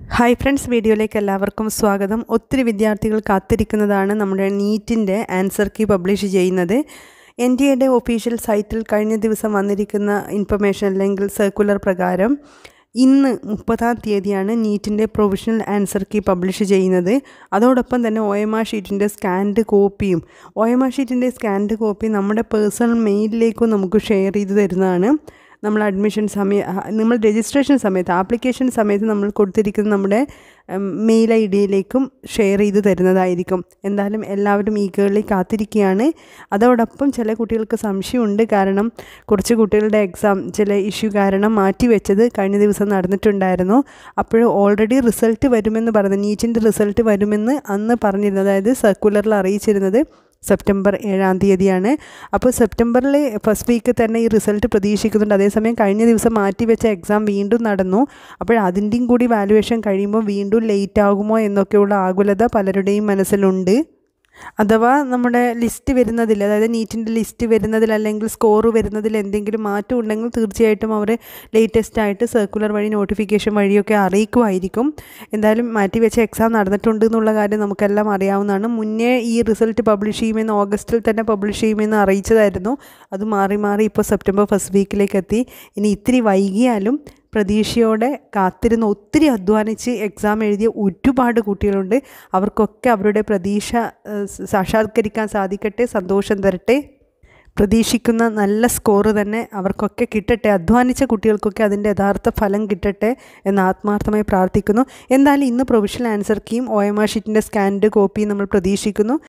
hi friends വീഡിയോയിലേക്ക് എല്ലാവർക്കും സ്വാഗതം ഒത്തിരി വിദ്യാർത്ഥികൾ കാത്തിരിക്കുന്നതാണ് നമ്മുടെ നീറ്റിൻ്റെ ആൻസർ കീ പബ്ലിഷ് ചെയ്യുന്നത് എൻ ഡി എയുടെ ഒഫീഷ്യൽ സൈറ്റിൽ കഴിഞ്ഞ ദിവസം വന്നിരിക്കുന്ന ഇൻഫർമേഷൻ അല്ലെങ്കിൽ സർക്കുലർ പ്രകാരം ഇന്ന് മുപ്പതാം തീയതിയാണ് നീറ്റിൻ്റെ പ്രൊവിഷണൽ ആൻസർ കീ പബ്ലിഷ് ചെയ്യുന്നത് അതോടൊപ്പം തന്നെ ഒ എം ആർ ഷീറ്റിൻ്റെ സ്കാൻഡ് കോപ്പിയും ഒ എം ആർ ഷീറ്റിൻ്റെ സ്കാൻഡ് കോപ്പി നമ്മുടെ പേഴ്സണൽ മെയിലിലേക്കും നമുക്ക് ഷെയർ ചെയ്ത് തരുന്നതാണ് നമ്മൾ അഡ്മിഷൻ സമയ നമ്മൾ രജിസ്ട്രേഷൻ സമയത്ത് ആപ്ലിക്കേഷൻ സമയത്ത് നമ്മൾ കൊടുത്തിരിക്കുന്ന നമ്മുടെ മെയിൽ ഐ ഡിയിലേക്കും ഷെയർ ചെയ്ത് തരുന്നതായിരിക്കും എന്തായാലും എല്ലാവരും ഈഗേളി കാത്തിരിക്കുകയാണ് അതോടൊപ്പം ചില കുട്ടികൾക്ക് സംശയമുണ്ട് കാരണം കുറച്ച് കുട്ടികളുടെ എക്സാം ചില ഇഷ്യൂ കാരണം മാറ്റിവെച്ചത് കഴിഞ്ഞ ദിവസം നടന്നിട്ടുണ്ടായിരുന്നു അപ്പോൾ ഓൾറെഡി റിസൾട്ട് വരുമെന്ന് പറഞ്ഞു നീറ്റിൻ്റെ റിസൾട്ട് വരുമെന്ന് അന്ന് പറഞ്ഞിരുന്നു അതായത് സർക്കുലറിൽ അറിയിച്ചിരുന്നത് സെപ്റ്റംബർ ഏഴാം തീയതിയാണ് അപ്പോൾ സെപ്റ്റംബറിൽ ഫസ്റ്റ് വീക്ക് തന്നെ ഈ റിസൾട്ട് പ്രതീക്ഷിക്കുന്നുണ്ട് അതേസമയം കഴിഞ്ഞ ദിവസം മാറ്റിവെച്ച എക്സാം വീണ്ടും നടന്നു അപ്പോൾ അതിൻ്റെയും കൂടി വാലുവേഷൻ കഴിയുമ്പോൾ വീണ്ടും ലേറ്റ് ആകുമോ എന്നൊക്കെയുള്ള ആകുലത പലരുടെയും മനസ്സിലുണ്ട് അഥവാ നമ്മുടെ ലിസ്റ്റ് വരുന്നതിൽ അതായത് നീറ്റിൻ്റെ ലിസ്റ്റ് വരുന്നതിൽ അല്ലെങ്കിൽ സ്കോർ വരുന്നതിൽ എന്തെങ്കിലും മാറ്റം ഉണ്ടെങ്കിൽ തീർച്ചയായിട്ടും അവർ ലേറ്റസ്റ്റ് ആയിട്ട് സർക്കുലർ വഴി നോട്ടിഫിക്കേഷൻ വഴിയൊക്കെ അറിയിക്കുമായിരിക്കും എന്തായാലും മാറ്റിവെച്ച എക്സാം നടന്നിട്ടുണ്ട് എന്നുള്ള കാര്യം നമുക്കെല്ലാം അറിയാവുന്നതാണ് മുന്നേ ഈ റിസൾട്ട് പബ്ലിഷ് ചെയ്യുമെന്ന് ഓഗസ്റ്റിൽ തന്നെ പബ്ലിഷ് ചെയ്യുമെന്ന് അറിയിച്ചതായിരുന്നു അത് മാറി മാറി ഇപ്പോൾ സെപ്റ്റംബർ ഫസ്റ്റ് വീക്കിലേക്ക് എത്തി ഇനി ഇത്തിരി വൈകിയാലും പ്രതീക്ഷയോടെ കാത്തിരുന്ന് ഒത്തിരി അധ്വാനിച്ച് എക്സാം എഴുതിയ ഒരുപാട് കുട്ടികളുണ്ട് അവർക്കൊക്കെ അവരുടെ പ്രതീക്ഷ സാക്ഷാത്കരിക്കാൻ സാധിക്കട്ടെ സന്തോഷം തരട്ടെ പ്രതീക്ഷിക്കുന്ന നല്ല സ്കോർ തന്നെ അവർക്കൊക്കെ കിട്ടട്ടെ അധ്വാനിച്ച കുട്ടികൾക്കൊക്കെ അതിൻ്റെ യഥാർത്ഥ ഫലം കിട്ടട്ടെ എന്ന് ആത്മാർത്ഥമായി പ്രാർത്ഥിക്കുന്നു എന്തായാലും ഇന്ന് പ്രൊവിഷണൽ ആൻസർ കീയും ഒ എം ആർ ഷീറ്റിൻ്റെ സ്കാൻഡ് കോപ്പിയും നമ്മൾ പ്രതീക്ഷിക്കുന്നു